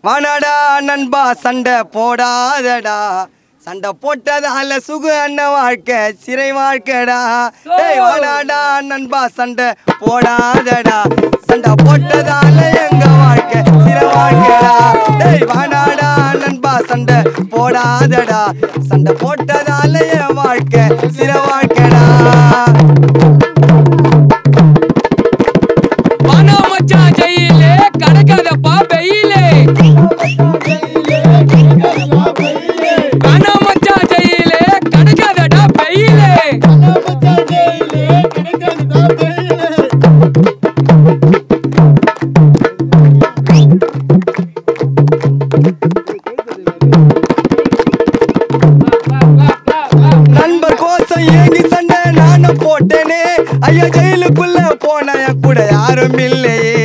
வானாடா நண்பா சண்டை போடாதடா சண்டை போட்டதால சுகு அண்ணன் வாழ்க்கை சிறை வாழ்க்கைடா டேய் வானாடா நண்பா சண்டை போடாதடா சண்டை போட்டதால எங்க வாழ்க்கை சிறை வாழ்க்கைடா டேய் வானாடா நண்பா சண்டை போடாதடா சண்டை போட்டதால என் வாழ்க்கை சிறை வாழ்க்கைடா வானா மச்சான் ஜெயிலே கடக்காதப்பா வெயிலே வானா மச்சான் ஜெயிலே கடக்காதடா வெயிலே நண்பர் கோசம் ஏங்கி சண்டை நானும் போட்டேனே ஐயா ஜெயிலுக்குள்ள போன என் கூட யாரும் இல்லையே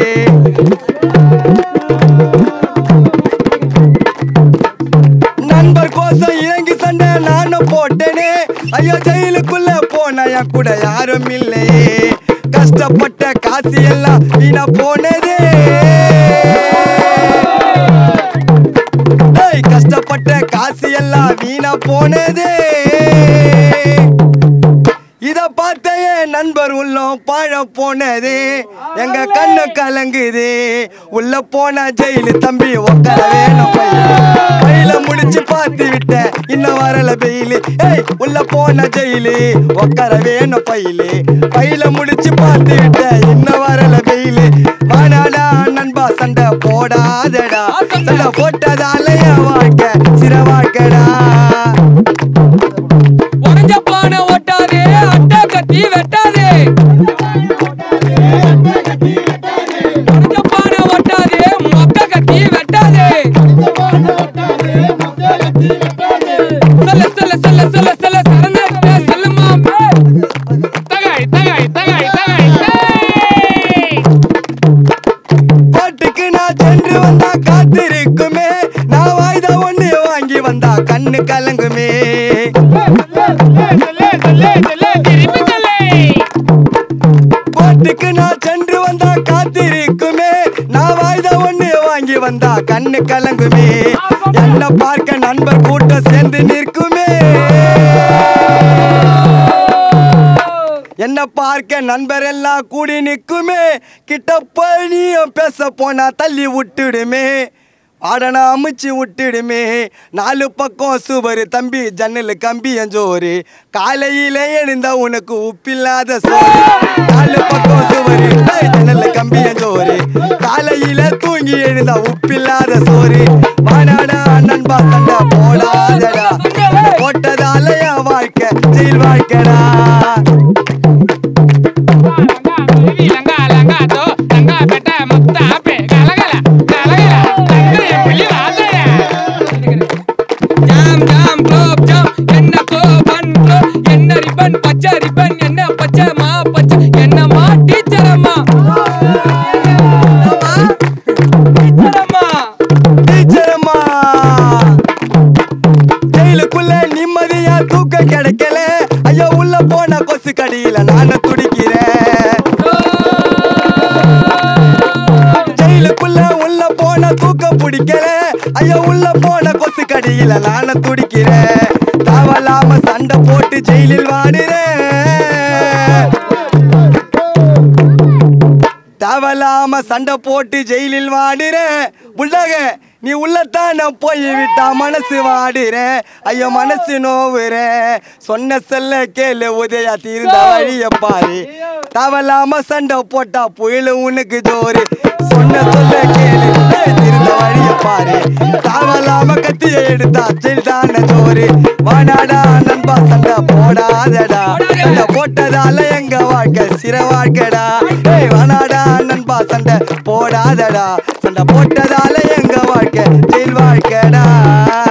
நண்பர் கோசம் இறங்கி சண்டை நானும் போட்டேனே ஐயா ஜெயிலுக்குள்ள போன என் கூட யாரும் இல்லையே கஷ்டப்பட்ட காசு எல்லாம் வீணா போனதே ஏய், கஷ்டப்பட்ட காசு எல்லாம் வீணா போனதே இத பார்த்த என் நண்பர் உள்ளம் பாழ போனதே எங்க கண்ணு கலங்குது உள்ள போன ஜெயிலு தம்பி உட்கார வேணும் பையில முடிச்சு பார்த்து விட்டேன் இன்னும் வரல பெயிலு ஏய் உள்ள போன ஜெயிலு உட்கார வேணும் பையிலு பையில முடிச்சு பார்த்து விட்டேன் இன்னும் வரல பெயிலு வானாடா நண்பா சண்டை போடாதடா சண்டை போட்டதால என் வாழ்க்கை சிற வாழ்க்கைடா உடஞ்ச பானை ஒட்டாதே அட்டை கத்தி வெட்டாதே உடஞ்ச பானை ஒட்டாதே மொக்க கத்தி வெட்டாதே சொல்ல சொல்ல சொல்ல சொல்ல சொல்ல சரணத்தை சொல்லுமா தகாய் தகாய் தகாய் தகாய் டேய். பாட்டுக்கு நான் சென்று வந்தா காத்திருக்குமே நான் வாய்தா ஒண்ணு வாங்கி வந்தா கண்ணு கலங்குமே திருப்பி சொல்லு. பாட்டுக்கு நான் சென்று வந்தா காத்திருக்குமே நான் வாய்தா ஒண்ணு வாங்கி வந்தா கண்ணு கலங்குமே என்ன பார்க்க நண்பர் கூட்டம் சேர்ந்து நிற்குமே என்ன பார்க்க நண்பர் எல்லாம் கூடி நிற்குமே கிட்ட போய் நீயும் பேச போனா தள்ளி விட்டுடுமே ஆடனா அமுச்சு விட்டுடுமே நாலு பக்கம் சுவரு தம்பி ஜன்னல் கம்பி எஞ்சோரு காலையில எழுந்தா உனக்கு உப்பில்லாத சோறு நாலு பக்கம் சுவரு டேய், ஜன்னல் கம்பி எஞ்சோரு காலையில தூங்கி எழுந்தா உப்பில்லாத சோறு வானாடா நண்பா சண்டை போடாதடா போட்டதால என் வாழ்க்கை ஜெயில் வாழ்க்கைடா லங்கா லங்கா தோ லங்கா பெட்ட முத்தா பே கலகல கலகல லங்கா புலி வாதல ஜாம் ஜாம் க்ளோப் ஜாம் என்ன கோபன் க்ளோ என்ன ரிப்பன் பச்சை ரிப்பன் என்ன பச்சை மா பச்சை என்ன மா டீச்சர் அம்மா டீச்சர் அம்மா டீச்சரம்மா ஜெயிலுக்குள்ள நிம்மதியா தூக்கம் கிடைக்கல ஐயோ உள்ள போன கொசு கடியில நானும் துடிக்கிறேன் ஜெயிலுக்குள்ள உள்ள போன தூக்கம் பிடிக்கல ஐயோ உள்ள போன கொசு கடியில நானும் துடிக்கிறேன் தேவலாம சண்டை போட்டு ஜெயிலில் வாடுறேன் தேவலாம சண்டை போட்டு ஜெயிலில் வாடுறேன் உள்ளக நீ உள்ளத்தான போய் விட்டா மனசு வாடுறேன் ஐயோ மனசு நோவுறேன் சொன்ன சொல்ல கேளு உதயா தீர்ந்த வழிய பாரு தேவலாம சண்டை போட்டா புயலு உனக்கு ஜோறு சொன்ன சொல்ல கேளு ஏய், தீர்ந்த வழிய பாரு தேவலாம கத்திய எடுத்தா ஜெயில் தான ஜோறு வாடாடா நண்பா சண்டை போடாதடா சண்டை போட்டதால எங்க வாழ்க்கை சிற வாழ்க்கைடா ஏய் வானாடா நண்பா சண்டை போடாதடா சண்டை போட்டதால எங்க வாழ்க்கை ஜெயில் வாழ்க்கைடா